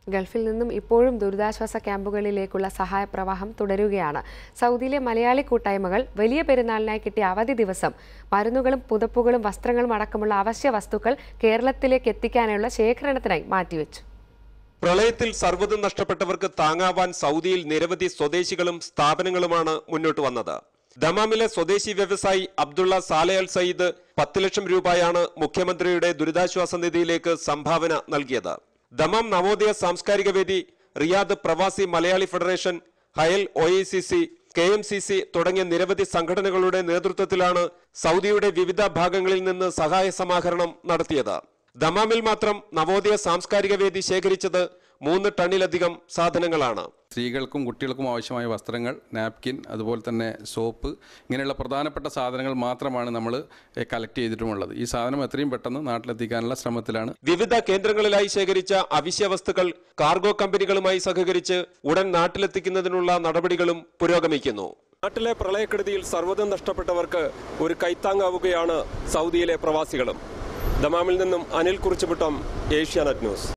ഗൾഫിൽ നിന്നും ഇപ്പോഴും ദുരിതാശ്വാസ ക്യാമ്പുകളിലേക്കുള്ള സഹായപ്രവാഹം തുടരുകയാണ് സൗദിയിലെ മലയാളി കൂട്ടായ്മകൾ വലിയ പെരുന്നാളിനായി കിട്ടിയ അവധി ദിവസം മരുന്നുകളും പുതപ്പുകളും വസ്ത്രങ്ങളും അടക്കമുള്ള അവശ്യ വസ്തുക്കൾ കേരളത്തിലേക്ക് എത്തിക്കാനുള്ള ശേഖരണത്തിനായി മാറ്റിവെച്ചു പ്രളയത്തിൽ സർവ്വതും നഷ്ടപ്പെട്ടവർക്ക് താങ്ങാവാൻ സൗദിയിൽ നിരവധി സ്വദേശികളും സ്ഥാപനങ്ങളുമാണ് മുന്നോട്ട് വന്നത് ദമാമിലെ സ്വദേശി വ്യവസായി അബ്ദുള്ള സാലെ അൽ സയ്യിദ് പത്ത് ലക്ഷം രൂപയാണ് മുഖ്യമന്ത്രിയുടെ ദുരിതാശ്വാസ നിധിയിലേക്ക് സംഭാവന നൽകിയത് ദമാം നവോദയ സാംസ്കാരിക വേദി റിയാദ് പ്രവാസി Malayali federation Hail O I C C K M C C തുടങ്ങിയ നിരവധി സംഘടനകളുടെ നേതൃത്വത്തിലാണ് സൗദിയുടെ വിവിധ ഭാഗങ്ങളിൽ നിന്ന് സഹായ സമാഹരണം നടത്തിയത് ദമാമിൽ മാത്രം നവോദയ സാംസ്കാരിക വേദി ശേഖരിച്ചത് മൂന്ന് ടണ്ണിലധികം സാധനങ്ങളാണ് സ്ത്രീകൾക്കും കുട്ടികൾക്കും ആവശ്യമായ വസ്ത്രങ്ങൾ നാപ്കിൻ അതുപോലെ തന്നെ സോപ്പ് ഇങ്ങനെയുള്ള പ്രധാനപ്പെട്ട സാധനങ്ങൾ മാത്രമാണ് നമ്മൾ കളക്ട് ചെയ്തിട്ടുമുള്ളത് ഈ സാധനം എത്രയും പെട്ടെന്ന് നാട്ടിലെത്തിക്കാനുള്ള ശ്രമത്തിലാണ് വിവിധ കേന്ദ്രങ്ങളിലായി ശേഖരിച്ച അവശ്യ വസ്തുക്കൾ കാർഗോ കമ്പനികളുമായി സഹകരിച്ച് ഉടൻ നാട്ടിലെത്തിക്കുന്നതിനുള്ള നടപടികളും പുരോഗമിക്കുന്നു നാട്ടിലെ പ്രളയക്കെടുതിയിൽ സർവ്വതും നഷ്ടപ്പെട്ടവർക്ക് ഒരു കൈത്താങ്ങാവുകയാണ് സൗദിയിലെ പ്രവാസികളും ദമാമിൽ നിന്നും അനിൽ കുറിച്ചുപിട്ടം ഏഷ്യാനെറ്റ് ന്യൂസ്